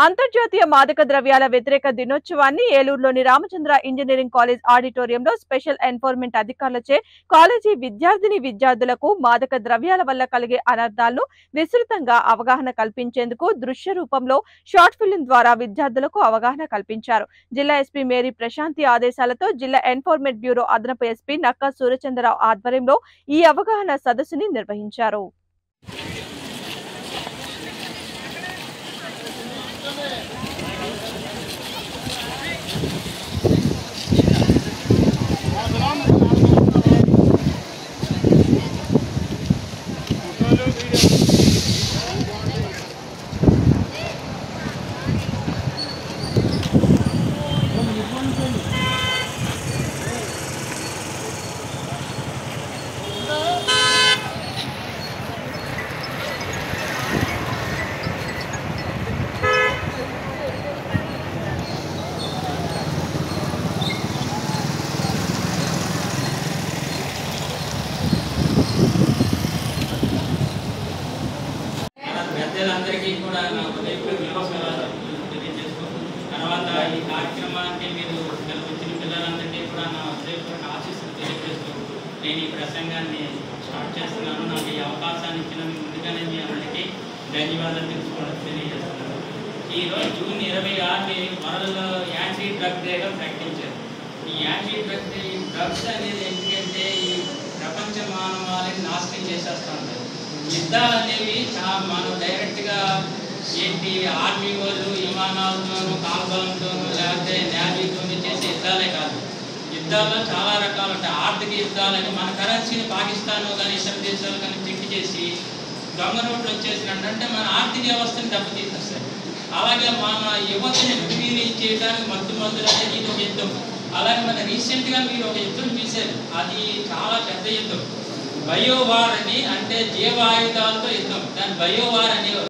అంతర్జాతీయ మాదక ద్రవ్యాల వ్యతిరేక దినోత్సవాన్ని ఏలూరులోని రామచంద్ర ఇంజనీరింగ్ కాలేజ్ ఆడిటోరియంలో స్పెషల్ ఎన్ఫోర్స్మెంట్ అధికారులచే కాలేజీ విద్యార్థిని విద్యార్థులకు మాదక ద్రవ్యాల వల్ల కలిగే అనర్థాలను విస్తృతంగా అవగాహన కల్పించేందుకు దృశ్య రూపంలో షార్ట్ ఫిల్మ్ ద్వారా విద్యార్థులకు అవగాహన కల్పించారు జిల్లా ఎస్పీ మేరీ ప్రశాంతి ఆదేశాలతో జిల్లా ఎన్ఫోర్స్మెంట్ బ్యూరో అదనపు ఎస్పీ నక్కా సూర్యచంద్రరావు ఆధ్వర్యంలో ఈ అవగాహన సదస్సుని నిర్వహించారు పెద్దలందరికీ కూడా నా హృదయపూర్వక నమస్కారాలు తెలియజేస్తూ తర్వాత ఈ కార్యక్రమానికి మీరు వచ్చిన పిల్లలందరికీ కూడా నా హృదయపూర్వక ఆశీస్సులు తెలియజేస్తూ నేను ఈ ప్రసంగాన్ని స్టార్ట్ చేస్తున్నాను నాకు ఈ అవకాశాన్ని ఇచ్చిన ముందుగానే మీ అందరికీ ధన్యవాదాలు తెలుసుకోవడం తెలియజేస్తున్నాను ఈరోజు జూన్ ఇరవై ఆరుని వరల్డ్ యాంటీ డ్రగ్ డేగా ప్రకటించారు ఈ యాంటీ డ్రగ్ డే డ్రగ్స్ అనేది ఎందుకంటే ఈ ప్రపంచ మానవాళిని నాశనం చేసేస్తూ ఉంటాయి యుద్ధాలు అనేవి చాలా మనం డైరెక్ట్గా ఏంటి ఆర్మీ వాళ్ళు విమానాలతోనూ కాల్బలంతోనూ లేకపోతే నేవీతోనూ చేసే యుద్ధాలే కాదు యుద్ధాల్లో చాలా రకాలు ఉంటాయి ఆర్థిక యుద్ధాలని మన కరెన్సీని పాకిస్తాన్ కానీ ఇతర దేశాలు కానీ చెక్ చేసి దొంగ నోట్లు వచ్చేసినట్టు అంటే మన ఆర్థిక వ్యవస్థని దెబ్బతీసేస్తాయి అలాగే మన యువతని విలీనం చేయడానికి మత్తు మందులు అనేది ఇది ఒక యుద్ధం అలాగే మన రీసెంట్గా మీరు ఒక యుద్ధం చూశారు అది చాలా పెద్ద యుద్ధం బయోవార్ అని అంటే జీవాయుధాలతో యుద్ధం దాని బయోవార్ అనేవారు